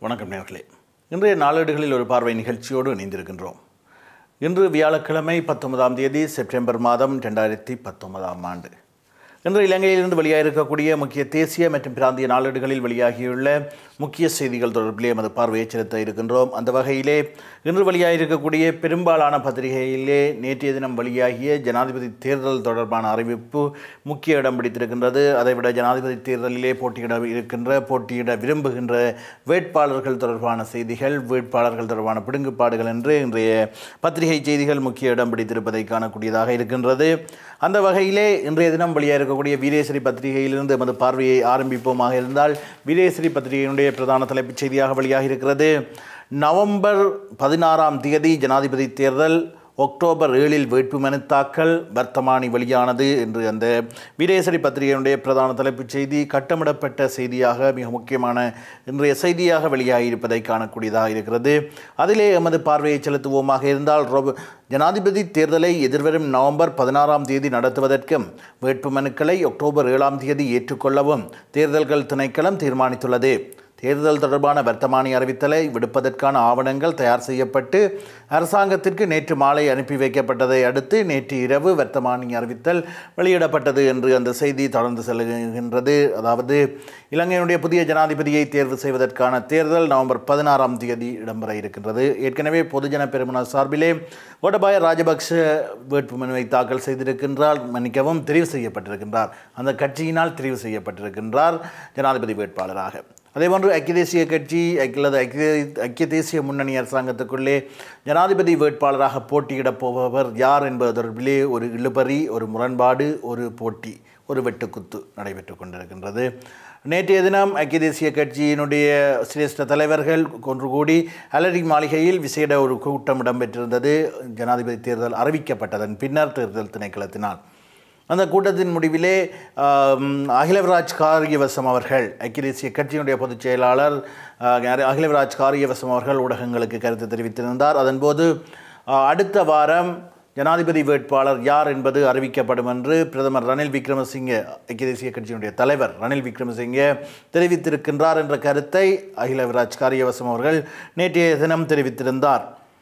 வணக்கம் நேர்களே இன்றைய நாளேடுகளில் ஒரு பார்வை நிகழ்ச்சியோடு இணைந்திருக்கின்றோம் இன்று வியாழக்கிழமை பத்தொன்பதாம் தேதி செப்டம்பர் மாதம் ரெண்டாயிரத்தி பத்தொன்பதாம் ஆண்டு இன்று இலங்கையிலிருந்து வெளியாகிருக்கக்கூடிய முக்கிய தேசிய மற்றும் பிராந்திய நாளேடுகளில் வெளியாகியுள்ள முக்கிய செய்திகள் தொடர்பிலே எமது பார்வையை செலுத்த இருக்கின்றோம் அந்த வகையிலே இன்று வெளியாகிருக்கக்கூடிய பெரும்பாலான பத்திரிகையிலே நேற்றைய தினம் வெளியாகிய ஜனாதிபதி தேர்தல் தொடர்பான அறிவிப்பு முக்கிய இடம் பிடித்திருக்கின்றது அதைவிட ஜனாதிபதி தேர்தலிலே போட்டியிட இருக்கின்ற போட்டியிட விரும்புகின்ற வேட்பாளர்கள் தொடர்பான செய்திகள் வேட்பாளர்கள் தொடர்பான பிடுங்குப்பாடுகள் என்று இன்றைய பத்திரிகை செய்திகள் முக்கிய இடம் பிடித்திருப்பதை காணக்கூடியதாக இருக்கின்றது அந்த வகையிலே இன்றைய தினம் வெளியாக இருக்கக்கூடிய வீரேஸ்வரி பத்திரிகையிலிருந்து எமது பார்வையை ஆரம்பிப்போமாக இருந்தால் வீரேஸ்வரி பத்திரிகையினுடைய பிரதான தலைப்புச் செய்தியாக வெளியாக இருக்கிறது நவம்பர் பதினாறாம் தேதி ஜனாதிபதி தேர்தல் அக்டோபர் ஏழில் வேட்புமனு தாக்கல் வர்த்தமானி வெளியானது என்று அந்த வீரேசரி பத்திரிகையினுடைய பிரதான தலைப்புச் செய்தி கட்டமிடப்பட்ட செய்தியாக மிக முக்கியமான இன்றைய செய்தியாக வெளியாகியிருப்பதை காணக்கூடியதாக இருக்கிறது அதிலே எமது பார்வையை செலுத்துவோமாக இருந்தால் ரொப ஜனாதிபதி தேர்தலை எதிர்வரும் நவம்பர் பதினாறாம் தேதி நடத்துவதற்கும் வேட்புமனுக்களை அக்டோபர் ஏழாம் தேதி ஏற்றுக்கொள்ளவும் தேர்தல்கள் திணைக்களம் தீர்மானித்துள்ளது தேர்தல் தொடர்பான வர்த்தமானி அறிவித்தலை விடுப்பதற்கான ஆவணங்கள் தயார் செய்யப்பட்டு அரசாங்கத்திற்கு நேற்று மாலை அனுப்பி வைக்கப்பட்டதை அடுத்து நேற்று இரவு வர்த்தமானி அறிவித்தல் வெளியிடப்பட்டது என்று அந்த செய்தி தொடர்ந்து செல்கின்றது அதாவது இலங்கையினுடைய புதிய ஜனாதிபதியை தேர்வு செய்வதற்கான தேர்தல் நவம்பர் பதினாறாம் தேதி இடம்பெற இருக்கின்றது ஏற்கனவே பொதுஜன பெருமன சார்பிலே கோட்டபாய ராஜபக்ஷ வேட்புமனுவை தாக்கல் செய்திருக்கின்றார் மன்னிக்கவும் தெரிவு செய்யப்பட்டிருக்கின்றார் அந்த கட்சியினால் தெரிவு செய்யப்பட்டிருக்கின்றார் ஜனாதிபதி வேட்பாளராக அதேபோன்று ஐக்கிய தேசிய கட்சி அல்லது ஐக்கிய ஐக்கிய தேசிய முன்னணி அரசாங்கத்துக்குள்ளே ஜனாதிபதி வேட்பாளராக போட்டியிடப் போபவர் யார் என்பது தொடர்பிலே ஒரு இழுபறி ஒரு முரண்பாடு ஒரு போட்டி ஒரு வெட்டுக்குத்து நடைபெற்று கொண்டிருக்கின்றது நேற்றைய தினம் ஐக்கிய தேசிய கட்சியினுடைய சிரேஷ்ட தலைவர்கள் ஒன்று கூடி அலரி மாளிகையில் விசேட ஒரு கூட்டம் இடம்பெற்றிருந்தது ஜனாதிபதி தேர்தல் அறிவிக்கப்பட்டதன் பின்னர் தேர்தல் திணைக்களத்தினால் அந்த கூட்டத்தின் முடிவிலே அகிலவராஜ் காரியவசம் அவர்கள் ஐக்கிய தேசிய கட்சியினுடைய பொதுச் செயலாளர் அகிலவராஜ் காரியவசம் அவர்கள் ஊடகங்களுக்கு கருத்து தெரிவித்திருந்தார் அதன்போது அடுத்த வாரம் ஜனாதிபதி வேட்பாளர் யார் என்பது அறிவிக்கப்படும் என்று பிரதமர் ரணில் விக்ரமசிங்கே ஐக்கிய தேசிய கட்சியினுடைய தலைவர் ரணில் விக்ரமசிங்கே தெரிவித்திருக்கின்றார் என்ற கருத்தை அகிலவராஜ் காரியவசம் அவர்கள் நேற்றைய தினம் தெரிவித்திருந்தார்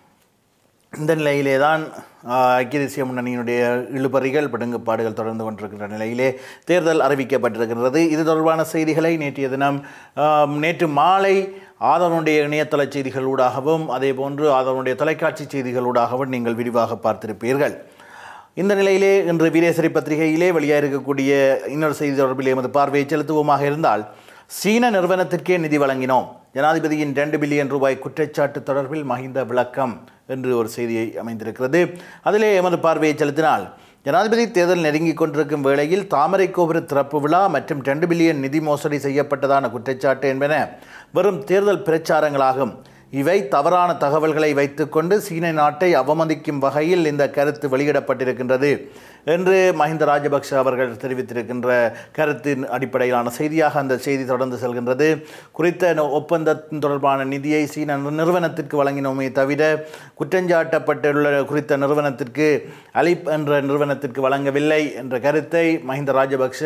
இந்த நிலையிலே தான் ஐக்கிய தேசிய முன்னணியினுடைய இழுபறிகள் படுங்குப்பாடுகள் தொடர்ந்து கொண்டிருக்கின்ற நிலையிலே தேர்தல் அறிவிக்கப்பட்டிருக்கின்றது இது தொடர்பான செய்திகளை நேற்றைய தினம் நேற்று மாலை ஆதவனுடைய இணையதள செய்திகளூடாகவும் அதே போன்று ஆதவனுடைய தொலைக்காட்சி செய்திகளூடாகவும் நீங்கள் விரிவாக பார்த்திருப்பீர்கள் இந்த நிலையிலே இன்று வீரேசரி பத்திரிகையிலே வெளியாக இருக்கக்கூடிய இன்னொரு செய்தி தொடர்பில் எமது பார்வையை செலுத்துவோமாக இருந்தால் சீன நிறுவனத்திற்கே நிதி வழங்கினோம் ஜனாதிபதியின் ரெண்டு பில்லியன் ரூபாய் குற்றச்சாட்டு தொடர்பில் மஹிந்த விளக்கம் என்று ஒரு செய்தியை அமைந்திருக்கிறது அதிலே எமது பார்வையை செலுத்தினால் ஜனாதிபதி தேர்தல் நெருங்கிக் கொண்டிருக்கும் வேளையில் தாமரை கோபுர திறப்பு விழா மற்றும் ரெண்டு பில்லியன் நிதி மோசடி செய்யப்பட்டதான குற்றச்சாட்டு என்பன வெறும் தேர்தல் பிரச்சாரங்களாகும் இவை தவறான தகவல்களை வைத்துக்கொண்டு சீன நாட்டை அவமதிக்கும் வகையில் இந்த கருத்து வெளியிடப்பட்டிருக்கின்றது என்று மஹிந்த ராஜபக்ஷ அவர்கள் தெரிவித்திருக்கின்ற கருத்தின் அடிப்படையிலான செய்தியாக அந்த செய்தி தொடர்ந்து செல்கின்றது குறித்த ஒப்பந்தத்தின் தொடர்பான நிதியை சீன நிறுவனத்திற்கு வழங்கினோமே தவிர குற்றஞ்சாட்டப்பட்டுள்ள குறித்த நிறுவனத்திற்கு அலிப் என்ற நிறுவனத்திற்கு வழங்கவில்லை என்ற கருத்தை மஹிந்த ராஜபக்ஷ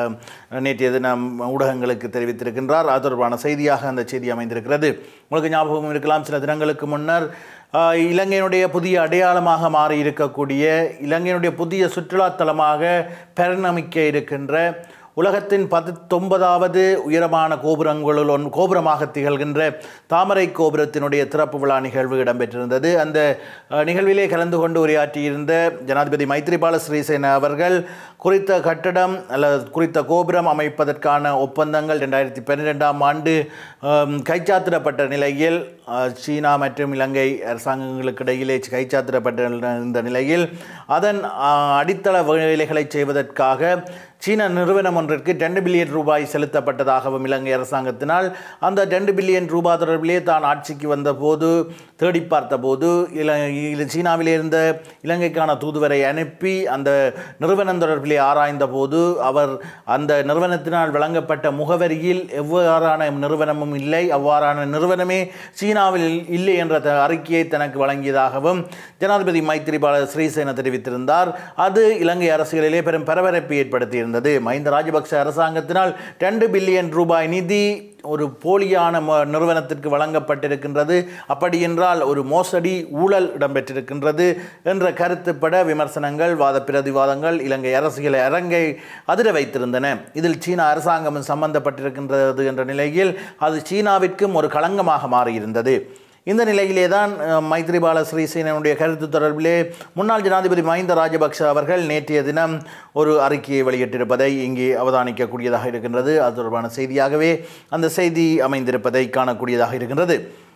நேற்றைய தினம் ஊடகங்களுக்கு தெரிவித்திருக்கின்றார் அது தொடர்பான செய்தியாக அந்த செய்தி அமைந்திருக்கிறது உங்களுக்கு ஞாபகம் இருக்கலாம் சில தினங்களுக்கு முன்னர் இலங்கையினுடைய புதிய அடையாளமாக மாறி இருக்கக்கூடிய இலங்கையினுடைய புதிய சுற்றுலாத்தலமாக பரிணமிக்க இருக்கின்ற உலகத்தின் பத்தொன்பதாவது உயரமான கோபுரங்களுள் ஒன் கோபுரமாக திகழ்கின்ற தாமரை கோபுரத்தினுடைய திறப்பு விழா நிகழ்வு இடம்பெற்றிருந்தது அந்த நிகழ்விலே கலந்து கொண்டு உரையாற்றியிருந்த ஜனாதிபதி மைத்ரிபால ஸ்ரீசேன அவர்கள் குறித்த கட்டடம் அல்லது குறித்த கோபுரம் அமைப்பதற்கான ஒப்பந்தங்கள் ரெண்டாயிரத்தி பன்னிரெண்டாம் ஆண்டு கைச்சாத்திடப்பட்ட நிலையில் சீனா மற்றும் இலங்கை அரசாங்கங்களுக்கு இடையிலே கைச்சாத்திடப்பட்ட இந்த நிலையில் அதன் அடித்தள வேலைகளை செய்வதற்காக சீன நிறுவனம் ஒன்றிற்கு ரெண்டு பில்லியன் ரூபாய் செலுத்தப்பட்டதாகவும் இலங்கை அரசாங்கத்தினால் அந்த ரெண்டு பில்லியன் ரூபாய் தொடர்பிலே தான் ஆட்சிக்கு வந்தபோது தேடி பார்த்தபோது இல சீனாவிலே இருந்த இலங்கைக்கான தூதுவரை அனுப்பி அந்த நிறுவனம் தொடர்பிலே ஆராய்ந்த போது அவர் அந்த நிறுவனத்தினால் வழங்கப்பட்ட முகவரியில் எவ்வாறான நிறுவனமும் இல்லை அவ்வாறான நிறுவனமே சீனாவில் இல்லை என்ற அறிக்கையை தனக்கு வழங்கியதாகவும் ஜனாதிபதி மைத்திரிபால ஸ்ரீசேன தெரிவித்திருந்தார் அது இலங்கை அரசியலிலே பெரும் பரபரப்பை ஏற்படுத்தியிருந்தது மஹிந்த ராஜபக்ஷ ராஜபக்ச அரசாங்கத்தினால் ரெண்டு பில்லியன் ரூபாய் நிதி ஒரு போலியான ம- நிறுவனத்திற்கு வழங்கப்பட்டிருக்கின்றது அப்படி என்றால் ஒரு மோசடி ஊழல் இடம்பெற்றிருக்கின்றது என்ற கருத்துப்பட விமர்சனங்கள் வாத பிரதிவாதங்கள் இலங்கை அரசியல் அரங்கை அதிர வைத்திருந்தன இதில் சீன அரசாங்கமும் சம்பந்தப்பட்டிருக்கின்றது என்ற நிலையில் அது சீனாவிற்கும் ஒரு களங்கமாக மாறியிருந்தது இந்த நிலையிலே தான் அஹ், மைத்ரிபால சிறிசேனனுடைய கருத்து தொடர்பிலே முன்னாள் ஜனாதிபதி மஹிந்த ராஜபக்ஷ அவர்கள் நேற்றைய தினம் ஒரு அறிக்கையை வெளியிட்டிருப்பதை இங்கே அவதானிக்கக்கூடியதாக இருக்கின்றது அது தொடர்பான செய்தியாகவே அந்த செய்தி அமைந்திருப்பதை காணக்கூடியதாக இருக்கின்றது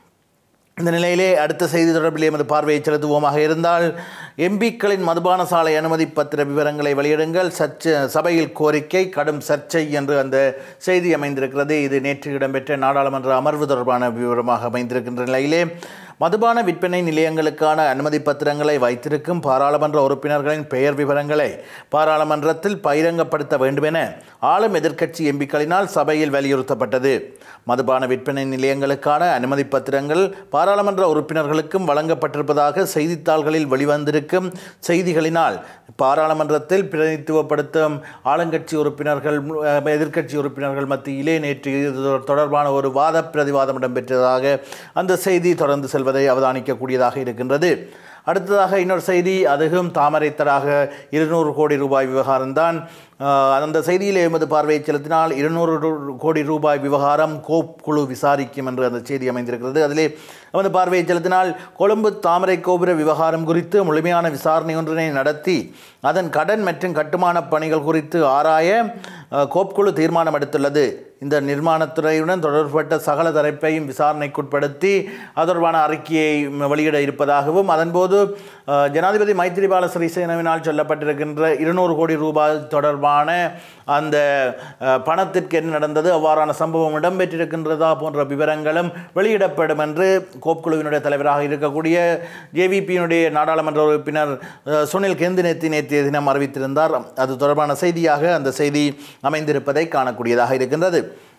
இந்த நிலையிலே அடுத்த செய்தி தொடர்பில் எமது பார்வையை செலுத்துவோமாக இருந்தால் எம்பிக்களின் மதுபான சாலை அனுமதி பத்திர விவரங்களை வெளியிடுங்கள் சர்ச்சை சபையில் கோரிக்கை கடும் சர்ச்சை என்று அந்த செய்தி அமைந்திருக்கிறது இது நேற்று இடம்பெற்ற நாடாளுமன்ற அமர்வு தொடர்பான விவரமாக அமைந்திருக்கின்ற நிலையிலே மதுபான விற்பனை நிலையங்களுக்கான அனுமதி பத்திரங்களை வைத்திருக்கும் பாராளுமன்ற உறுப்பினர்களின் பெயர் விவரங்களை பாராளுமன்றத்தில் பகிரங்கப்படுத்த வேண்டுமென ஆளும் எதிர்க்கட்சி எம்பிக்களினால் சபையில் வலியுறுத்தப்பட்டது மதுபான விற்பனை நிலையங்களுக்கான அனுமதி பத்திரங்கள் பாராளுமன்ற உறுப்பினர்களுக்கும் வழங்கப்பட்டிருப்பதாக செய்தித்தாள்களில் வெளிவந்திருக்கும் செய்திகளினால் பாராளுமன்றத்தில் பிரதிநிதித்துவப்படுத்தும் ஆளுங்கட்சி உறுப்பினர்கள் அஹ், எதிர்க்கட்சி உறுப்பினர்கள் மத்தியிலே நேற்று இது தொடர்பான ஒரு வாத பிரதிவாதம் இடம்பெற்றதாக அந்த செய்தி தொடர்ந்து செல்வதை அவதானிக்கக்கூடியதாக இருக்கின்றது அடுத்ததாக இன்னொரு செய்தி அதுவும் தாமரைத்தராக இருநூறு கோடி ரூபாய் விவகாரம்தான் ஆஹ், அந்த செய்தியில் எமது பார்வையை செலுத்தினால் இருநூறு ரூ- கோடி ரூபாய் விவகாரம் கோப் குழு விசாரிக்கும் என்று அந்த செய்தி அமைந்திருக்கிறது அதிலே எமது பார்வையை செலுத்தினால் கொழும்பு தாமரை கோபுர விவகாரம் குறித்து முழுமையான விசாரணை ஒன்றினை நடத்தி அதன் கடன் மற்றும் கட்டுமான பணிகள் குறித்து ஆராய அஹ், கோப் குழு தீர்மானம் எடுத்துள்ளது இந்த நிர்மாணத்துறையுடன் தொடர்பட்ட சகல தரப்பையும் விசாரணைக்குட்படுத்தி அது தொடர்பான அறிக்கையை ம், வெளியிட இருப்பதாகவும் அதன்போது அஹ், ஜனாதிபதி மைத்திரிபால சிறிசேனவினால் சொல்லப்பட்டிருக்கின்ற இருநூறு கோடி ரூபாய் தொடர்பான அந்த அஹ், பணத்திற்கு என்ன நடந்தது அவ்வாறான சம்பவம் இடம்பெற்றிருக்கின்றதா போன்ற விவரங்களும் வெளியிடப்படும் என்று கோப் குழுவினுடைய தலைவராக இருக்கக்கூடிய ஜேவிபியினுடைய நாடாளுமன்ற உறுப்பினர் அஹ், சுனில் கெந்து நேத்தி நேற்றைய தினம் அறிவித்திருந்தார் அது தொடர்பான செய்தியாக அந்த செய்தி அமைந்திருப்பதை காணக்கூடியதாக இருக்கின்றது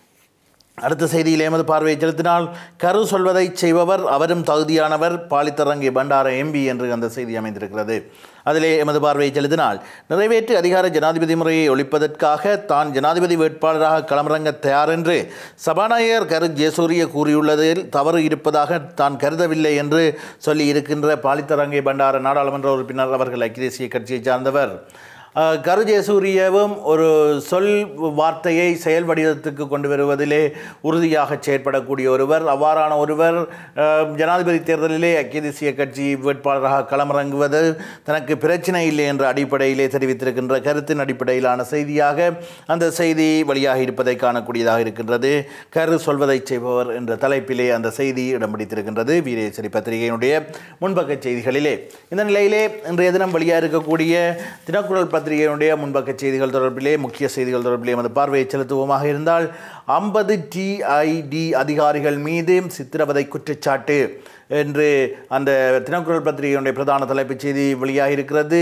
அடுத்த செய்தியில் எமது பார்வையை செலுத்தினால் கரு சொல்வதை செய்பவர் அவரும் தகுதியானவர் பாலித்தரங்கி பண்டார எம்பி என்று அந்த செய்தி அமைந்திருக்கிறது அதிலே எமது பார்வையை செலுத்தினால் நிறைவேற்று அதிகார ஜனாதிபதி முறையை ஒழிப்பதற்காக தான் ஜனாதிபதி வேட்பாளராக களமிறங்க தயார் என்று சபாநாயகர் கரு ஜெயசூரிய கூறியுள்ளதில் தவறு இருப்பதாக தான் கருதவில்லை என்று சொல்லி இருக்கின்ற பாலித்தரங்கை பண்டார நாடாளுமன்ற உறுப்பினர் அவர்கள் ஐக்கிய தேசிய கட்சியைச் சார்ந்தவர் அஹ், கரு ஜெயசூரியவும் ஒரு சொல் வார்த்தையை செயல் வடிவத்துக்கு கொண்டு வருவதிலே உறுதியாக செயற்படக்கூடிய ஒருவர் அவ்வாறான ஒருவர் அஹ், ஜனாதிபதி தேர்தலிலே ஐக்கிய தேசிய கட்சி வேட்பாளராக களமிறங்குவது தனக்கு பிரச்சனை இல்லை என்ற அடிப்படையிலே தெரிவித்திருக்கின்ற கருத்தின் அடிப்படையிலான செய்தியாக அந்த செய்தி வெளியாக இருப்பதை காணக்கூடியதாக இருக்கின்றது கரு சொல்வதை செய்பவர் என்ற தலைப்பிலே அந்த செய்தி இடம் பிடித்திருக்கின்றது வீரேஸ்வரி பத்திரிகையினுடைய முன்பக்க செய்திகளிலே இந்த நிலையிலே இன்றைய தினம் வெளியாக இருக்கக்கூடிய தினக்குரல் பத்திரிகையினுடைய முன்பக்க செய்திகள் தொடர்பிலே முக்கிய செய்திகள் தொடர்பிலே எமது பார்வையை செலுத்துவோமாக இருந்தால் ஐம்பது டிஐடி அதிகாரிகள் மீது சித்திரவதை குற்றச்சாட்டு என்று அந்த தினக்குரல் பத்திரிகையினுடைய பிரதான தலைப்புச் செய்தி வெளியாக இருக்கிறது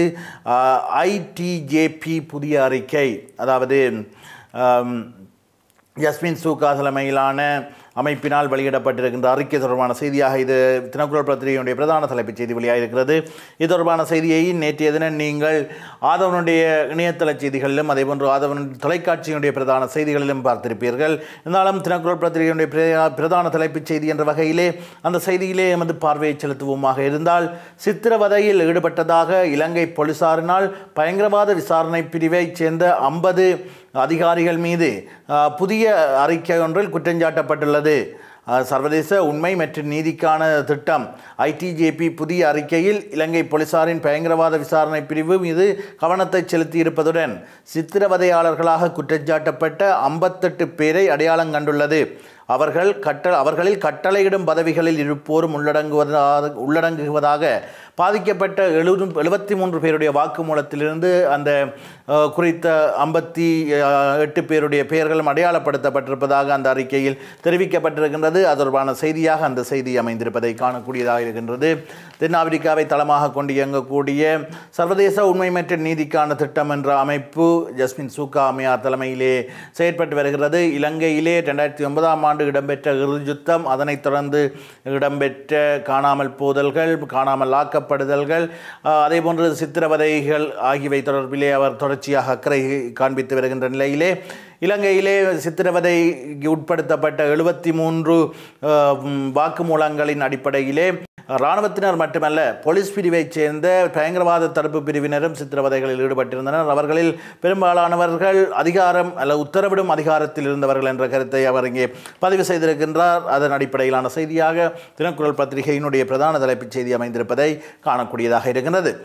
ஐடிஜேபி புதிய அறிக்கை அதாவது ஆம், ஜஸ்மின் சூகா தலைமையிலான அமைப்பினால் வெளியிடப்பட்டிருக்கின்ற அறிக்கை தொடர்பான செய்தியாக இது தினக்குரல் பத்திரிகையினுடைய பிரதான தலைப்புச் செய்தி வெளியாக இருக்கிறது இது தொடர்பான செய்தியை நேற்றைய தினம் நீங்கள் ஆதவனுடைய இணையதள செய்திகளிலும் அதேபோன்று ஆதவன் தொலைக்காட்சியினுடைய பிரதான செய்திகளிலும் பார்த்திருப்பீர்கள் இருந்தாலும் தினக்குரல் பத்திரிகையினுடைய பிரதா- பிரதான தலைப்புச் செய்தி என்ற வகையிலே அந்த செய்தியிலே எமது பார்வையை செலுத்துவோமாக இருந்தால் சித்திரவதையில் ஈடுபட்டதாக இலங்கை போலீசாரினால் பயங்கரவாத விசாரணை பிரிவைச் சேர்ந்த ஐம்பது அதிகாரிகள் மீது அஹ், புதிய அறிக்கை ஒன்றில் குற்றஞ்சாட்டப்பட்டுள்ளது அஹ், சர்வதேச உண்மை மற்றும் நீதிக்கான திட்டம் ஐடிஜேபி புதிய அறிக்கையில் இலங்கை போலீசாரின் பயங்கரவாத விசாரணை பிரிவு மீது கவனத்தை செலுத்தியிருப்பதுடன் சித்திரவதையாளர்களாக குற்றஞ்சாட்டப்பட்ட ஐம்பத்தெட்டு பேரை அடையாளம் கண்டுள்ளது அவர்கள் கட்ட அவர்களில் கட்டளையிடும் பதவிகளில் இருப்போரும் உள்ளடங்குவதாக உள்ளடங்குவதாக பாதிக்கப்பட்ட எழுபது எழுபத்தி மூன்று பேருடைய வாக்குமூலத்திலிருந்து அந்த அஹ், குறித்த ஐம்பத்தி எட்டு பேருடைய பெயர்களும் அடையாளப்படுத்தப்பட்டிருப்பதாக அந்த அறிக்கையில் தெரிவிக்கப்பட்டிருக்கின்றது அது தொடர்பான செய்தியாக அந்த செய்தி அமைந்திருப்பதை காணக்கூடியதாக இருக்கின்றது தென்னாப்பிரிக்காவை தளமாக கொண்டு இயங்கக்கூடிய சர்வதேச உண்மை மற்றும் நீதிக்கான திட்டம் என்ற அமைப்பு ஜஸ்மின் சூக்கா அம்மையார் தலைமையிலே செயற்பட்டு வருகிறது இலங்கையிலே ரெண்டாயிரத்தி ஒன்பதாம் ஆண்டு இடம்பெற்ற இறுதியுத்தம் அதனைத் தொடர்ந்து இடம்பெற்ற காணாமல் போதல்கள் காணாமல் ஆக்கப்பட்ட கடத்தப்படுதல்கள் அஹ், அதேபோன்று சித்திரவதைகள் ஆகியவை தொடர்பிலே அவர் தொடர்ச்சியாக அக்கறை காண்பித்து வருகின்ற நிலையிலே இலங்கையிலே சித்திரவதைக்கு உட்படுத்தப்பட்ட எழுபத்தி மூன்று வாக்குமூலங்களின் அடிப்படையிலே இராணுவத்தினர் மட்டுமல்ல போலீஸ் பிரிவைச் சேர்ந்த பயங்கரவாத தடுப்பு பிரிவினரும் சித்திரவதைகளில் ஈடுபட்டிருந்தனர் அவர்களில் பெரும்பாலானவர்கள் அதிகாரம் அல்ல உத்தரவிடும் அதிகாரத்தில் இருந்தவர்கள் என்ற கருத்தை அவர் இங்கே பதிவு செய்திருக்கின்றார் அதன் அடிப்படையிலான செய்தியாக தினக்குரல் பத்திரிகையினுடைய பிரதான தலைப்புச் செய்தி அமைந்திருப்பதை காணக்கூடியதாக இருக்கின்றது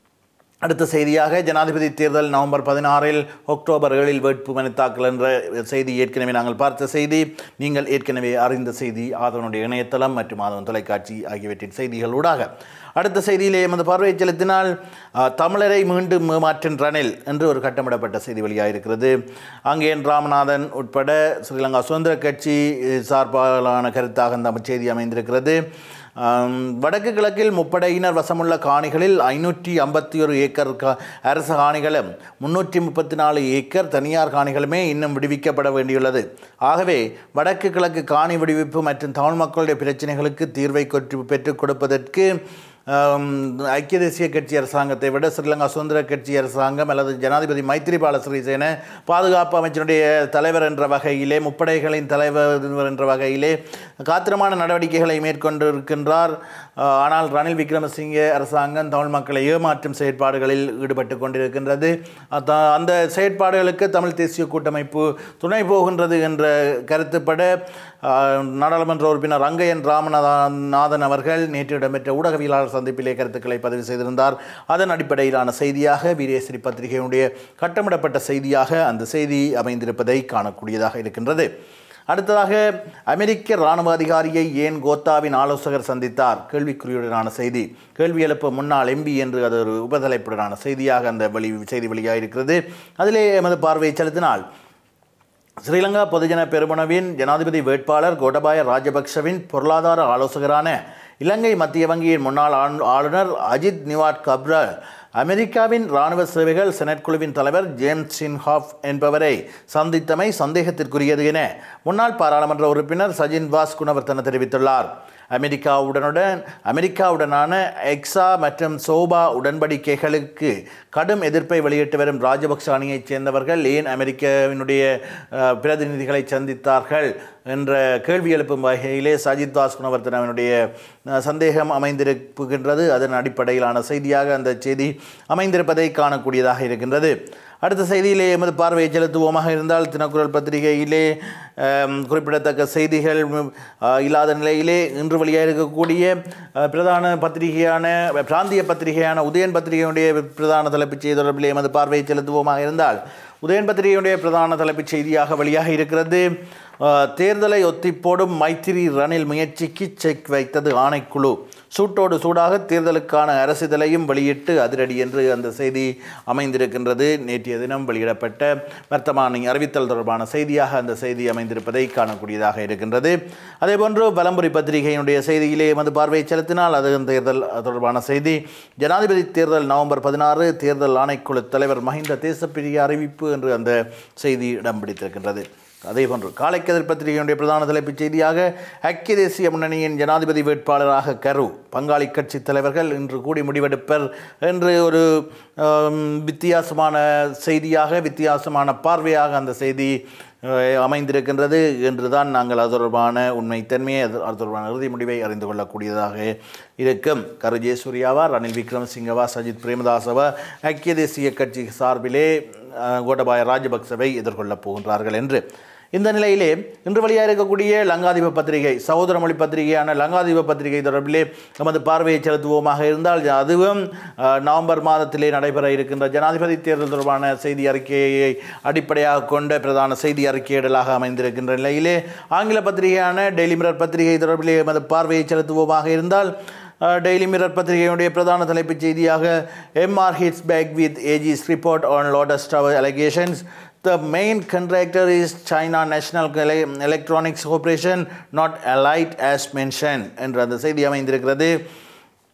அடுத்த செய்தியாக ஜனாதிபதி தேர்தல் நவம்பர் பதினாறில் அக்டோபர் ஏழில் வேட்புமனு தாக்கல் என்ற செய்தி ஏற்கனவே நாங்கள் பார்த்த செய்தி நீங்கள் ஏற்கனவே அறிந்த செய்தி ஆதவனுடைய இணையதளம் மற்றும் ஆதவன் தொலைக்காட்சி ஆகியவற்றின் செய்திகளூடாக அடுத்த செய்தியிலே எமது பார்வை செலுத்தினால் அஹ், தமிழரை மீண்டும் ஏமாற்றின் ரணில் என்று ஒரு கட்டமிடப்பட்ட செய்தி வெளியாகிருக்கிறது அங்கேன் ராமநாதன் உட்பட ஸ்ரீலங்கா சுதந்திர கட்சி சார்பாலான கருத்தாக அந்த செய்தி அமைந்திருக்கிறது ஆம், வடக்கு கிழக்கில் முப்படையினர் வசமுள்ள காணிகளில் ஐநூற்றி ஐம்பத்தி ஒரு ஏக்கர் கா அரச காணிகளும் முன்னூற்றி முப்பத்தி நாலு ஏக்கர் தனியார் காணிகளுமே இன்னும் விடுவிக்கப்பட வேண்டியுள்ளது ஆகவே வடக்கு கிழக்கு காணி விடுவிப்பு மற்றும் தமிழ் மக்களுடைய பிரச்சனைகளுக்கு தீர்வை கொற்று பெற்றுக் கொடுப்பதற்கு ஆம், ஐக்கிய தேசிய கட்சி அரசாங்கத்தை விட ஸ்ரீலங்கா சுதந்திர கட்சி அரசாங்கம் அல்லது ஜனாதிபதி மைத்திரிபால சிறிசேன பாதுகாப்பு அமைச்சருடைய தலைவர் என்ற வகையிலே முப்படைகளின் தலைவர் என்ற வகையிலே காத்திரமான நடவடிக்கைகளை மேற்கொண்டு இருக்கின்றார் ஆஹ், ஆனால் ரணில் விக்ரமசிங்கே அரசாங்கம் தமிழ் மக்களை ஏமாற்றும் செயற்பாடுகளில் ஈடுபட்டு கொண்டிருக்கின்றது அத்த- அந்த செயற்பாடுகளுக்கு தமிழ் தேசிய கூட்டமைப்பு துணை போகின்றது என்ற கருத்துப்பட ஆஹ், நாடாளுமன்ற உறுப்பினர் ரங்கையன் ராமநாதன் அவர்கள் நேற்று இடம்பெற்ற ஊடகவியலாளர் சந்திப்பிலே கருத்துக்களை பதிவு செய்திருந்தார் அதன் அடிப்படையிலான செய்தியாக வீரேஸ்வரி பத்திரிகையினுடைய கட்டமிடப்பட்ட செய்தியாக அந்த செய்தி அமைந்திருப்பதை காணக்கூடியதாக இருக்கின்றது அடுத்ததாக அமெரிக்க இராணுவ அதிகாரியை ஏன் கோத்தாவின் ஆலோசகர் சந்தித்தார் கேள்விக்குறியுடனான செய்தி கேள்வி எழுப்ப முன்னாள் எம்பி என்று அது ஒரு உபதலைப்புடனான செய்தியாக அந்த வெளி செய்தி வெளியாக இருக்கிறது அதிலே எமது பார்வையை செலுத்தினால் ஸ்ரீலங்கா பொதுஜன பெருமனவின் ஜனாதிபதி வேட்பாளர் கோடபாய ராஜபக்ஷவின் பொருளாதார ஆலோசகரான இலங்கை மத்திய வங்கியின் முன்னாள் ஆண்- ஆளுநர் அஜித் நிவாட் கப்ரா அமெரிக்காவின் இராணுவ சேவைகள் செனட் குழுவின் தலைவர் ஜேம்ஸ் சின்ஹாஃப் என்பவரை சந்தித்தமை சந்தேகத்திற்குரியது என முன்னாள் பாராளுமன்ற உறுப்பினர் சஜின் வாஸ் குணவர்த்தன தெரிவித்துள்ளார் அமெரிக்காவுடனுடன் அமெரிக்காவுடனான எக்ஸா மற்றும் சோபா உடன்படிக்கைகளுக்கு கடும் எதிர்ப்பை வெளியிட்டு வரும் ராஜபக்ச அணியைச் சேர்ந்தவர்கள் ஏன் அமெரிக்காவினுடைய அஹ், பிரதிநிதிகளை சந்தித்தார்கள் என்ற கேள்வி எழுப்பும் வகையிலே சஜித் தாஸ் குணவர்த்தனவனுடைய அஹ், சந்தேகம் அமைந்திருக்கின்றது அதன் அடிப்படையிலான செய்தியாக அந்த செய்தி அமைந்திருப்பதை காணக்கூடியதாக இருக்கின்றது அடுத்த செய்தியிலே எமது பார்வையை செலுத்துவோமாக இருந்தால் தினக்குரல் பத்திரிகையிலே அம், குறிப்பிடத்தக்க செய்திகள் ம், அ, இல்லாத நிலையிலே இன்று வெளியாக இருக்கக்கூடிய அ, பிரதான பத்திரிகையான பிராந்திய பத்திரிகையான உதயன் பத்திரிகையுடைய பிரதான தலைப்புச் செய்தி தொடர்பிலே எமது பார்வையை செலுத்துவோமாக இருந்தால் உதயன் பத்திரிகையுடைய பிரதான தலைப்புச் செய்தியாக வெளியாக இருக்கிறது அ, தேர்தலை ஒத்திப்போடும் மைத்திரி ரணில் முயற்சிக்கு செக் வைத்தது ஆணைக்குழு சூட்டோடு சூடாக தேர்தலுக்கான அரசிதழையும் வெளியிட்டு அதிரடி என்று அந்த செய்தி அமைந்திருக்கின்றது நேற்றைய தினம் வெளியிடப்பட்ட வர்த்தமானி அறிவித்தல் தொடர்பான செய்தியாக அந்த செய்தி அமைந்திருப்பதை காணக்கூடியதாக இருக்கின்றது அதேபோன்று பலம்புரி பத்திரிகையினுடைய செய்தியிலே எமது பார்வையை செலுத்தினால் அது தேர்தல் தொடர்பான செய்தி ஜனாதிபதி தேர்தல் நவம்பர் பதினாறு தேர்தல் ஆணைக்குழு தலைவர் மஹிந்த தேசப்பிரிய அறிவிப்பு என்று அந்த செய்தி இடம் பிடித்திருக்கின்றது அதேபோன்று காலைக்கதிர் பத்திரிகையினுடைய பிரதான தலைப்புச் செய்தியாக ஐக்கிய தேசிய முன்னணியின் ஜனாதிபதி வேட்பாளராக கரு பங்காளி கட்சி தலைவர்கள் இன்று கூடி முடிவெடுப்பர் என்று ஒரு ஆம், வித்தியாசமான செய்தியாக வித்தியாசமான பார்வையாக அந்த செய்தி அஹ், அமைந்திருக்கின்றது என்றுதான் நாங்கள் அது தொடர்பான உண்மைத்தன்மையை அது அது தொடர்பான இறுதி முடிவை அறிந்து கொள்ளக்கூடியதாக இருக்கும் கரு ஜெயசூர்யாவா ரணில் விக்ரமசிங்கவா சஜித் பிரேமதாசவா ஐக்கிய தேசிய கட்சி சார்பிலே அஹ், கோட்டபாய ராஜபக்சவை எதிர்கொள்ளப் போகின்றார்கள் என்று இந்த நிலையிலே இன்று வெளியாக இருக்கக்கூடிய லங்காதீப பத்திரிகை சகோதர மொழி பத்திரிகையான லங்காதீப பத்திரிகை தொடர்பிலே நமது பார்வையை செலுத்துவோமாக இருந்தால் அதுவும் அஹ், நவம்பர் மாதத்திலே நடைபெற இருக்கின்ற ஜனாதிபதி தேர்தல் தொடர்பான செய்தி அறிக்கையை அடிப்படையாக கொண்ட பிரதான செய்தி அறிக்கையிடலாக அமைந்திருக்கின்ற நிலையிலே ஆங்கில பத்திரிகையான டெய்லி மிரர் பத்திரிகை தொடர்பிலே நமது பார்வையை செலுத்துவோமாக இருந்தால் டெய்லி மிரர் பத்திரிகையுடைய பிரதான தலைப்புச் செய்தியாக MR hits back with AG's report on Lotus Tower allegations The main contractor is China National Ele- Electronics Corporation, not Allied as mentioned என்ற அந்த செய்தி அமைந்திருக்கிறது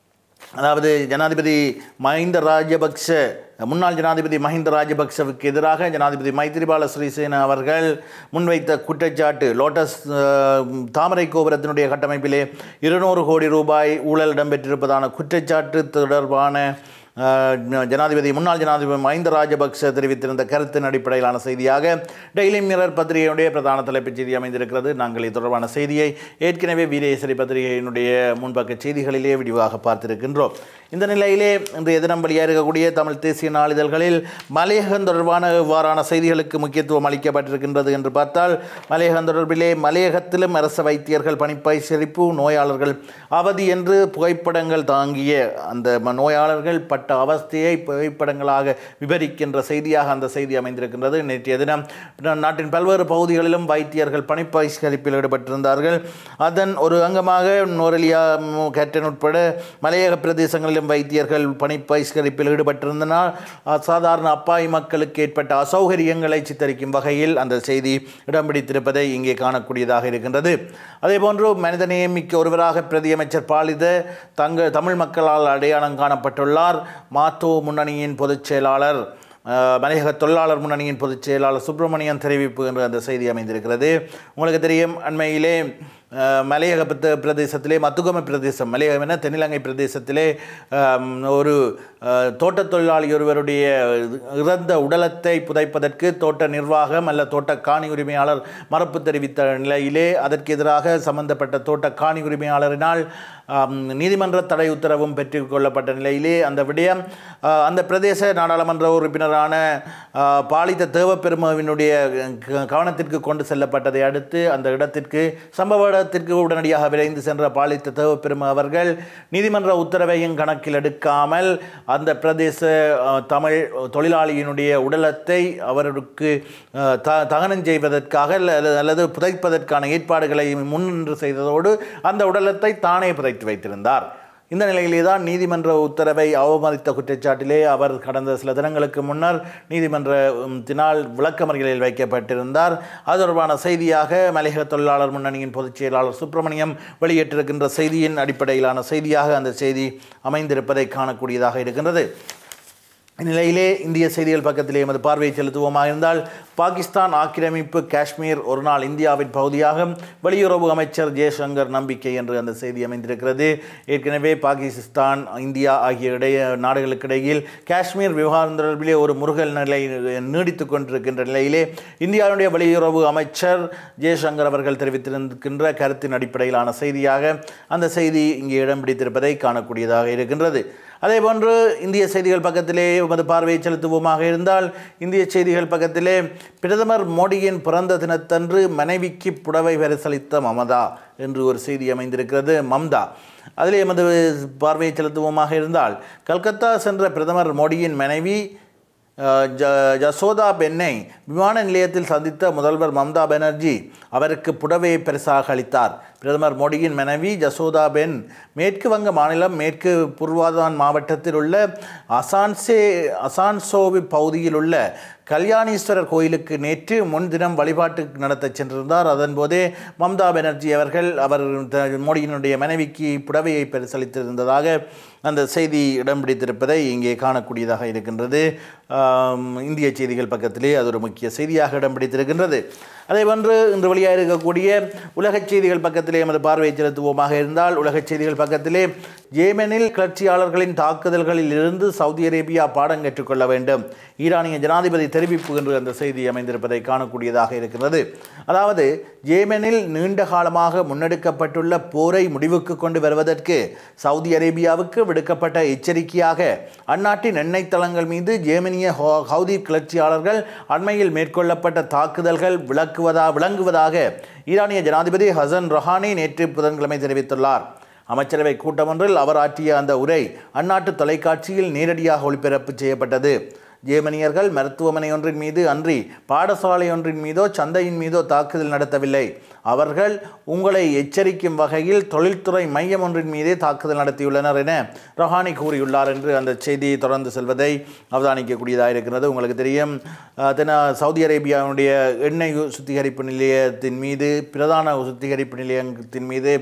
அதாவது ஜனாதிபதி மஹிந்த ராஜபக்ஷ முன்னாள் ஜனாதிபதி மஹிந்த ராஜபக்சவுக்கு எதிராக ஜனாதிபதி மைத்திரிபால சிறிசேன அவர்கள் முன்வைத்த குற்றச்சாட்டு லோட்டஸ் அஹ், தாமரை கோபுரத்தினுடைய கட்டமைப்பிலே இருநூறு கோடி ரூபாய் ஊழல் இடம்பெற்றிருப்பதான குற்றச்சாட்டு தொடர்பான அஹ், ஜனாதிபதி முன்னாள் ஜனாதிபதி மஹிந்த ராஜபக்ச தெரிவித்திருந்த கருத்தின் அடிப்படையிலான செய்தியாக டெய்லி மிரர் பத்திரிகையினுடைய பிரதான தலைப்புச் செய்தி அமைந்திருக்கிறது நாங்கள் இது தொடர்பான செய்தியை ஏற்கனவே வீரேசரி பத்திரிகையினுடைய முன்பக்க செய்திகளிலே விரிவாக பார்த்திருக்கின்றோம் இந்த நிலையிலே இன்றைய தினம் வெளியாக இருக்கக்கூடிய தமிழ் தேசிய நாளிதழ்களில் மலையகம் தொடர்பான இவ்வாறான செய்திகளுக்கு முக்கியத்துவம் அளிக்கப்பட்டிருக்கின்றது என்று பார்த்தால் மலையகம் தொடர்பிலே மலையகத்திலும் அரச வைத்தியர்கள் பணிப்பயிற்சிப்பு நோயாளர்கள் அவதி என்று புகைப்படங்கள் தாங்கிய அந்த ம- நோயாளர்கள் பட்ட அவஸ்தையை புகைப்படங்களாக விவரிக்கின்ற செய்தியாக அந்த செய்தி அமைந்திருக்கின்றது நேற்றைய தினம் நாட்டின் பல்வேறு பகுதிகளிலும் வைத்தியர்கள் பணிப்பயிற்சிப்பில் ஈடுபட்டிருந்தார்கள் அதன் ஒரு அங்கமாக நோரெலியா ம், கேட்டன் உட்பட மலையக பிரதேசங்களிலும் வைத்தியர்கள் பணிப்பயிற்சிப்பில் ஈடுபட்டிருந்தனால் சாதாரண அப்பாவி மக்களுக்கு ஏற்பட்ட அசௌகரியங்களை சித்தரிக்கும் வகையில் அந்த செய்தி இடம் பிடித்திருப்பதை இங்கே காணக்கூடியதாக இருக்கின்றது அதேபோன்று மனிதநேயமிக்க ஒருவராக பிரதியமைச்சர் பாலித தங்க தமிழ் மக்களால் அடையாளம் காணப்பட்டுள்ளார் மாத்தோ முன்னணியின் பொதுச் செயலாளர் அஹ், மலையக தொழிலாளர் முன்னணியின் பொதுச் செயலாளர் சுப்பிரமணியன் தெரிவிப்பு என்று அந்த செய்தி அமைந்திருக்கிறது உங்களுக்கு தெரியும் அண்மையிலே அஹ், மலையக பிரத- பிரதேசத்திலே மத்துகம பிரதேசம் மலையகம் என தென்னிலங்கை பிரதேசத்திலே அம், ஒரு அஹ், தோட்டத் தொழிலாளி ஒருவருடைய இறந்த உடலத்தை புதைப்பதற்கு தோட்ட நிர்வாகம் அல்ல தோட்ட காணி உரிமையாளர் மறுப்பு தெரிவித்த நிலையிலே அதற்கு எதிராக சம்பந்தப்பட்ட தோட்ட காணி உரிமையாளரினால் ஆம், நீதிமன்ற தடை உத்தரவும் பெற்றுக் கொள்ளப்பட்ட நிலையிலே அந்த விடயம் ஆ, அந்த பிரதேச நாடாளுமன்ற உறுப்பினரான ஆ, பாலித்த தேவப்பெருமாவினுடைய க- கவனத்திற்கு கொண்டு செல்லப்பட்டதை அடுத்து அந்த இடத்திற்கு சம்பவ இடத்திற்கு உடனடியாக விரைந்து சென்ற பாலித்த தேவப்பெருமா அவர்கள் நீதிமன்ற உத்தரவையும் கணக்கில் எடுக்காமல் அந்த பிரதேச ஆ, தமிழ் தொழிலாளியினுடைய உடலத்தை அவருக்கு ஆ, த தகனம் செய்வதற்காக அல்ல- அல்லது புதைப்பதற்கான ஏற்பாடுகளை முன்னின்று செய்ததோடு அந்த உடலத்தை தானே புதைத்து வைத்திருந்தார் இந்த நிலையிலே தான் நீதிமன்ற உத்தரவை அவமதித்த குற்றச்சாட்டிலே அவர் கடந்த சில தினங்களுக்கு முன்னர் நீதிமன்றத்தினால் விளக்கமறியலில் வைக்கப்பட்டிருந்தார் அது தொடர்பான செய்தியாக மலையக தொழிலாளர் முன்னணியின் பொதுச் செயலாளர் சுப்பிரமணியம் வெளியிட்டிருக்கின்ற செய்தியின் அடிப்படையிலான செய்தியாக அந்த செய்தி அமைந்திருப்பதை காணக்கூடியதாக இருக்கின்றது இந்நிலையிலே இந்திய செய்திகள் பக்கத்திலே எமது பார்வையை செலுத்துவோமாக இருந்தால் பாகிஸ்தான் ஆக்கிரமிப்பு காஷ்மீர் ஒரு நாள் இந்தியாவின் பகுதியாக வெளியுறவு அமைச்சர் ஜெய்சங்கர் நம்பிக்கை என்று அந்த செய்தி அமைந்திருக்கிறது ஏற்கனவே பாகிஸ்தான் இந்தியா ஆகிய இடைய நாடுகளுக்கிடையில் காஷ்மீர் விவகாரம் தொடர்பிலே ஒரு முருகல் நிலை நீடித்து கொண்டிருக்கின்ற நிலையிலே இந்தியாவுடைய வெளியுறவு அமைச்சர் ஜெய்சங்கர் அவர்கள் தெரிவித்திருக்கின்ற கருத்தின் அடிப்படையிலான செய்தியாக அந்த செய்தி இங்கே இடம் பிடித்திருப்பதை காணக்கூடியதாக இருக்கின்றது அதேபோன்று இந்திய செய்திகள் பக்கத்திலே உமது பார்வையை செலுத்துவோமாக இருந்தால் இந்திய செய்திகள் பக்கத்திலே பிரதமர் மோடியின் பிறந்த தினத்தன்று மனைவிக்கு புடவை பரிசளித்த மமதா என்று ஒரு செய்தி அமைந்திருக்கிறது மம்தா அதிலே எமது பார்வையை செலுத்துவோமாக இருந்தால் கல்கத்தா சென்ற பிரதமர் மோடியின் மனைவி அஹ், ஜ ஜசோதா பெண்ணை விமான நிலையத்தில் சந்தித்த முதல்வர் மம்தா பானர்ஜி அவருக்கு புடவையை பரிசாக அளித்தார் பிரதமர் மோடியின் மனைவி ஜசோதா பென் மேற்கு வங்க மாநிலம் மேற்கு புர்வாதான் மாவட்டத்தில் உள்ள அசான்சே அசான்சோவி பகுதியில் உள்ள கல்யாணீஸ்வரர் கோயிலுக்கு நேற்று முன்தினம் வழிபாட்டு நடத்த சென்றிருந்தார் அதன்போதே மம்தா பானர்ஜி அவர்கள் அவர் த- மோடியினுடைய மனைவிக்கு புடவையை பரிசளித்திருந்ததாக அந்த செய்தி இடம் பிடித்திருப்பதை இங்கே காணக்கூடியதாக இருக்கின்றது ஆம், இந்திய செய்திகள் பக்கத்திலே அது ஒரு முக்கிய செய்தியாக இடம் பிடித்திருக்கின்றது அதேபோன்று இன்று வெளியாக இருக்கக்கூடிய உலகச் செய்திகள் பக்கத்திலே எமது பார்வையை செலுத்துவோமாக இருந்தால் உலகச் செய்திகள் பக்கத்திலே ஜேமனில் கிளர்ச்சியாளர்களின் தாக்குதல்களில் இருந்து சவுதி அரேபியா பாடம் கற்றுக்கொள்ள வேண்டும் ஈரானிய ஜனாதிபதி தெரிவிப்பு என்று அந்த செய்தி அமைந்திருப்பதை காணக்கூடியதாக இருக்கிறது அதாவது ஜேமனில் நீண்ட காலமாக முன்னெடுக்கப்பட்டுள்ள போரை முடிவுக்கு கொண்டு வருவதற்கு சவுதி அரேபியாவுக்கு விடுக்கப்பட்ட எச்சரிக்கையாக அந்நாட்டின் எண்ணெய் தளங்கள் மீது ஜேமனிய ஹோ- ஹவுதி கிளர்ச்சியாளர்கள் அண்மையில் மேற்கொள்ளப்பட்ட தாக்குதல்கள் விளக்குவதா விளங்குவதாக ஈரானிய ஜனாதிபதி ஹசன் ரொஹானி நேற்று புதன்கிழமை தெரிவித்துள்ளார் அமைச்சரவை கூட்டமொன்றில் அவர் ஆற்றிய அந்த உரை அந்நாட்டு தொலைக்காட்சியில் நேரடியாக ஒளிபரப்பு செய்யப்பட்டது ஜேமனியர்கள் மருத்துவமனை ஒன்றின் மீது அன்றி பாடசாலை ஒன்றின் மீதோ சந்தையின் மீதோ தாக்குதல் நடத்தவில்லை அவர்கள் உங்களை எச்சரிக்கும் வகையில் தொழில்துறை மையம் ஒன்றின் மீதே தாக்குதல் நடத்தியுள்ளனர் என ரஹானி கூறியுள்ளார் என்று அந்த செய்தி தொடர்ந்து செல்வதை அவதானிக்கக்கூடியதாக இருக்கிறது உங்களுக்கு தெரியும் அஹ், தென சவுதி அரேபியாவுடைய எண்ணெய் சுத்திகரிப்பு நிலையத்தின் மீது பிரதான சுத்திகரிப்பு நிலையத்தின் மீது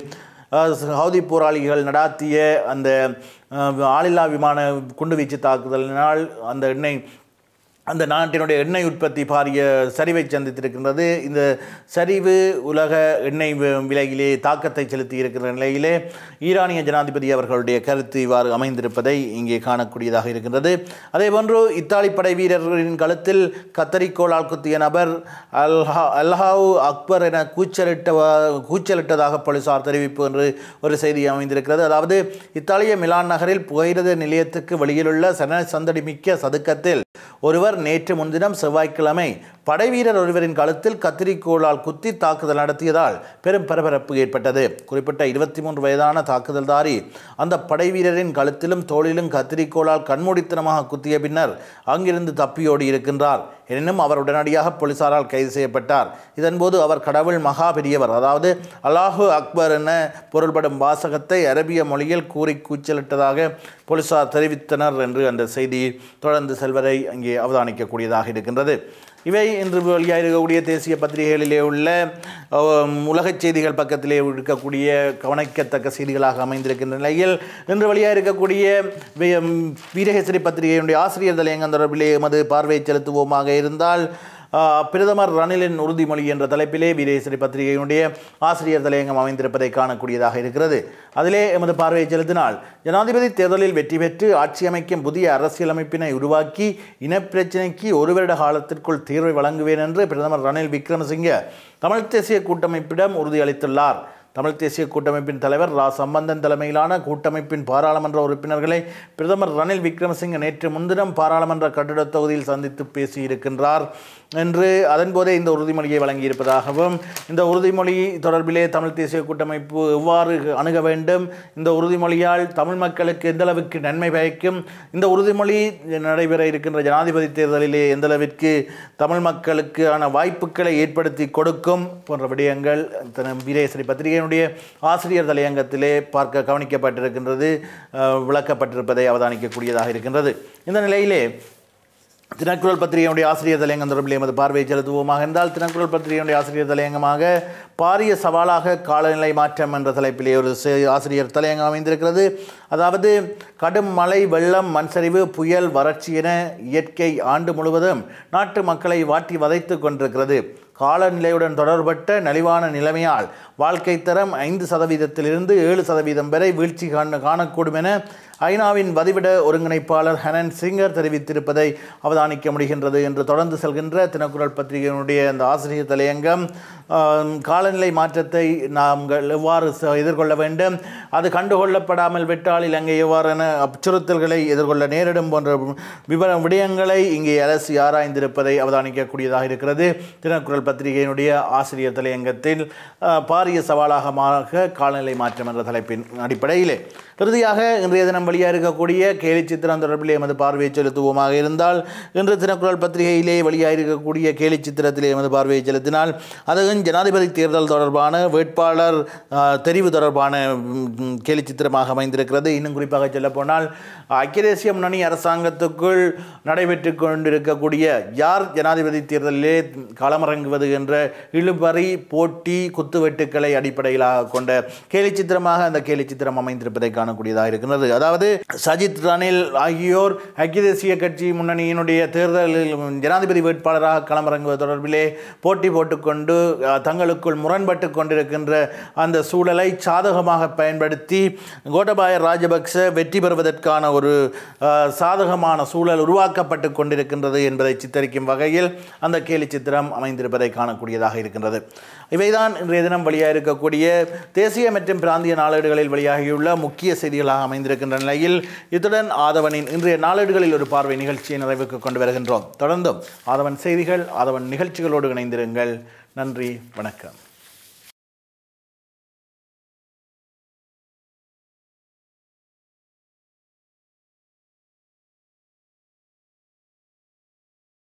அஹ், ஹவுதி போராளிகள் நடாத்திய அந்த அஹ், ஆளில்லா விமான குண்டுவீச்சு தாக்குதலினால் அந்த எண்ணெய் அந்த நாட்டினுடைய எண்ணெய் உற்பத்தி பாரிய சரிவை சந்தித்திருக்கின்றது இந்த சரிவு உலக எண்ணெய் வி- விலையிலே தாக்கத்தை செலுத்தி இருக்கிற நிலையிலே ஈரானிய ஜனாதிபதி அவர்களுடைய கருத்து இவ்வாறு அமைந்திருப்பதை இங்கே காணக்கூடியதாக இருக்கின்றது அதேபோன்று இத்தாலி படை வீரர்களின் கழுத்தில் கத்தரிக்கோளால் குத்திய நபர் அல்ஹா அல்ஹாவு அக்பர் என கூச்சலிட்ட கூச்சலிட்டதாக போலீசார் தெரிவிப்பு என்று ஒரு செய்தி அமைந்திருக்கிறது அதாவது இத்தாலிய மிலான் நகரில் புகையிரத நிலையத்துக்கு வெளியிலுள்ள சன சந்தடி மிக்க சதுக்கத்தில் ஒருவர் நேற்று முன்தினம் செவ்வாய்க்கிழமை படைவீரர் ஒருவரின் கழுத்தில் கத்திரிக்கோளால் குத்தி தாக்குதல் நடத்தியதால் பெரும் பரபரப்பு ஏற்பட்டது குறிப்பிட்ட இருபத்தி மூன்று வயதான தாக்குதல்தாரி அந்த படைவீரரின் கழுத்திலும் தோளிலும் கத்திரிக்கோளால் கண்மூடித்தனமாக குத்திய பின்னர் அங்கிருந்து தப்பியோடி இருக்கின்றார் எனினும் அவர் உடனடியாக போலீசாரால் கைது செய்யப்பட்டார் இதன்போது அவர் கடவுள் மகா பெரியவர் அதாவது அல்லாஹு அக்பர் என பொருள்படும் வாசகத்தை அரபிய மொழியில் கூறி கூச்சலிட்டதாக போலீசார் தெரிவித்தனர் என்று அந்த செய்தி தொடர்ந்து செல்வதை அங்கே அவதானிக்கக்கூடியதாக இருக்கின்றது இவை இன்று வெளியாகக்கூடிய தேசிய பத்திரிகைகளிலே உள்ள அஹ், உலகச் செய்திகள் பக்கத்திலே இருக்கக்கூடிய கவனிக்கத்தக்க செய்திகளாக அமைந்திருக்கின்ற நிலையில் இன்று வெளியாக இருக்கக்கூடிய வி- வீரகேசரி பத்திரிகையினுடைய ஆசிரியர் தலையங்கம் தொடர்பிலே எமது பார்வையை செலுத்துவோமாக இருந்தால் ஆஹ், பிரதமர் ரணிலின் உறுதிமொழி என்ற தலைப்பிலே வீரேசரி பத்திரிகையினுடைய ஆசிரியர் தலையங்கம் அமைந்திருப்பதை காணக்கூடியதாக இருக்கிறது அதிலே எமது பார்வையை செலுத்தினால் ஜனாதிபதி தேர்தலில் வெற்றி பெற்று ஆட்சி அமைக்கும் புதிய அரசியலமைப்பினை உருவாக்கி இனப்பிரச்சினைக்கு ஒரு வருட காலத்திற்குள் தீர்வை வழங்குவேன் என்று பிரதமர் ரணில் விக்ரமசிங்க தமிழ் தேசிய கூட்டமைப்பிடம் உறுதியளித்துள்ளார் தமிழ் தேசிய கூட்டமைப்பின் தலைவர் ரா சம்பந்தன் தலைமையிலான கூட்டமைப்பின் பாராளுமன்ற உறுப்பினர்களை பிரதமர் ரணில் விக்ரமசிங்க நேற்று முன்தினம் பாராளுமன்ற கட்டிடத் தொகுதியில் சந்தித்து பேசியிருக்கின்றார் என்று அதன்போதே இந்த உறுதிமொழியை வழங்கியிருப்பதாகவும் இந்த உறுதிமொழி தொடர்பிலே தமிழ் தேசிய கூட்டமைப்பு எவ்வாறு அணுக வேண்டும் இந்த உறுதிமொழியால் தமிழ் மக்களுக்கு எந்த அளவுக்கு நன்மை பயக்கும் இந்த உறுதிமொழி நடைபெற இருக்கின்ற ஜனாதிபதி தேர்தலிலே எந்த அளவிற்கு தமிழ் மக்களுக்கான வாய்ப்புகளை ஏற்படுத்தி கொடுக்கும் போன்ற விடயங்கள் தன வீரேசரி பத்திரிகையினுடைய ஆசிரியர் தலையங்கத்திலே பார்க்க கவனிக்கப்பட்டிருக்கின்றது அஹ், விளக்கப்பட்டிருப்பதை அவதானிக்கக்கூடியதாக இருக்கின்றது இந்த நிலையிலே தினக்குரல் பத்திரிகையினுடைய ஆசிரியர் தலையங்கம் தொடர்பில் எமது பார்வையை செலுத்துவோமாக இருந்தால் தினக்குரல் பத்திரிகையினுடைய ஆசிரியர் தலையங்கமாக பாரிய சவாலாக காலநிலை மாற்றம் என்ற தலைப்பிலே ஒரு செ- ஆசிரியர் தலையங்கம் அமைந்திருக்கிறது அதாவது கடும் மழை வெள்ளம் மண்சரிவு புயல் வறட்சி என இயற்கை ஆண்டு முழுவதும் நாட்டு மக்களை வாட்டி வதைத்து கொண்டிருக்கிறது காலநிலையுடன் தொடர்பட்ட நலிவான நிலைமையால் வாழ்க்கை தரம் ஐந்து சதவீதத்திலிருந்து ஏழு சதவீதம் வரை வீழ்ச்சி காண காணக்கூடும் என ஐநாவின் வதிவிட ஒருங்கிணைப்பாளர் ஹனன் சிங்கர் தெரிவித்திருப்பதை அவதானிக்க முடிகின்றது என்று தொடர்ந்து செல்கின்ற தினக்குரல் பத்திரிகையினுடைய அந்த ஆசிரியர் தலையங்கம் ஆம், காலநிலை மாற்றத்தை நாங்கள் எவ்வாறு ச- எதிர்கொள்ள வேண்டும் அது கண்டுகொள்ளப்படாமல் விட்டால் இலங்கை எவ்வாறான அச்சுறுத்தல்களை எதிர்கொள்ள நேரிடும் போன்ற விவர விடயங்களை இங்கே அலசி ஆராய்ந்திருப்பதை அவதானிக்கக்கூடியதாக இருக்கிறது தினக்குரல் பத்திரிகையினுடைய ஆசிரியர் தலையங்கத்தில் ஆ, பாரிய சவாலாக மாறாக காலநிலை மாற்றம் என்ற தலைப்பின் அடிப்படையிலே இறுதியாக இன்றைய தினம் வெளியாக இருக்கக்கூடிய கேலி சித்திரம் தொடர்பில் எமது பார்வையை செலுத்துவோமாக இருந்தால் இன்று தினக்குரல் பத்திரிகையிலே வெளியாக இருக்கக்கூடிய கேலி சித்திரத்திலே எமது பார்வையை செலுத்தினால் அதுவும் ஜனாதிபதி தேர்தல் தொடர்பான வேட்பாளர் ஆ, தெரிவு தொடர்பான ம், கேலி சித்திரமாக அமைந்திருக்கிறது இன்னும் குறிப்பாக சொல்லப்போனால் ஐக்கிய தேசிய முன்னணி அரசாங்கத்துக்குள் நடைபெற்று கொண்டிருக்கக்கூடிய யார் ஜனாதிபதி தேர்தலிலே களமிறங்குவது என்ற இழுபறி போட்டி குத்துவெட்டுக்களை அடிப்படையிலாக கொண்ட கேலி சித்திரமாக அந்த கேலி சித்திரம் அமைந்திருப்பதை காணக்கூடியதாக இருக்கிறது அதாவது சஜித் ரணில் ஆகியோர் ஐக்கிய தேசிய கட்சி முன்னணியினுடைய தேர்தலில் ஜனாதிபதி வேட்பாளராக களமிறங்குவது தொடர்பிலே போட்டி போட்டுக்கொண்டு அஹ், தங்களுக்குள் முரண்பட்டு கொண்டிருக்கின்ற அந்த சூழலை சாதகமாக பயன்படுத்தி கோட்டபாய ராஜபக்ச வெற்றி பெறுவதற்கான ஒரு அஹ், சாதகமான சூழல் உருவாக்கப்பட்டு கொண்டிருக்கின்றது என்பதை சித்தரிக்கும் வகையில் அந்த கேலி சித்திரம் அமைந்திருப்பதை காணக்கூடியதாக இருக்கின்றது இவைதான் இன்றைய தினம் வெளியாக இருக்கக்கூடிய தேசிய மற்றும் பிராந்திய நாளேடுகளில் வெளியாகியுள்ள முக்கிய செய்திகளாக அமைந்திருக்கின்ற நிலையில் இத்துடன் ஆதவனின் இன்றைய நாளேடுகளில் ஒரு பார்வை நிகழ்ச்சியை நிறைவுக்கு கொண்டு வருகின்றோம் தொடர்ந்தும் ஆதவன் செய்திகள் ஆதவன் நிகழ்ச்சிகளோடு இணைந்திருங்கள் நன்றி வணக்கம்